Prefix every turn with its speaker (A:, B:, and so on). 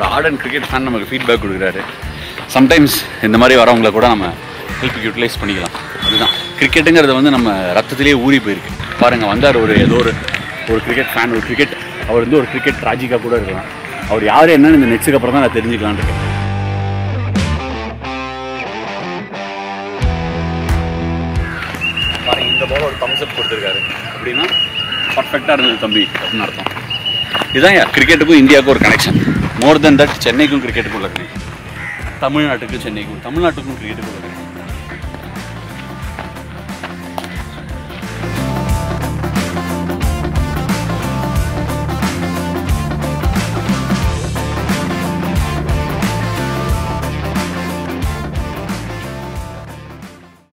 A: ஒரு ardent cricket fan நமக்கு feedback கொடுக்குறாரு சம்டைம்ஸ் இந்த மாதிரி வரவங்களை கூட நம்ம ஹெல்ப்புக்கு யூட்டிலைஸ் பண்ணிக்கலாம் அதுதான் கிரிக்கெட்டுங்கிறது வந்து நம்ம ரத்தத்திலே ஊறி போயிருக்கு பாருங்க வந்தார் ஒரு ஏதோ ஒரு ஒரு கிரிக்கெட் ஃபேன் ஒரு கிரிக்கெட் அவர் வந்து ஒரு கிரிக்கெட் ட்ராஜிக்காக கூட இருக்கலாம் அவர் யார் என்னன்னு இந்த நெக்ஸ்ட்டுக்கு அப்புறம் தான் நான் தெரிஞ்சுக்கலான்னு இருக்கேன் பாருங்க இந்த பால் ஒரு தம்ஸ் அப் கொடுத்துருக்காரு அப்படின்னா பர்ஃபெக்டாக இருந்தது தம்பி அப்படின்னு அர்த்தம் இதுதான் கிரிக்கெட்டுக்கும் இந்தியாவுக்கும் ஒரு கனெக்ஷன் மோர் தென் தட் சென்னைக்கும் கிரிக்கெட்டுக்கும் உள்ள கனெக்ஷன் தமிழ்நாட்டுக்கும் சென்னைக்கும் தமிழ்நாட்டுக்கும் கிரிக்கெட்டுக்கும் உள்ள connection.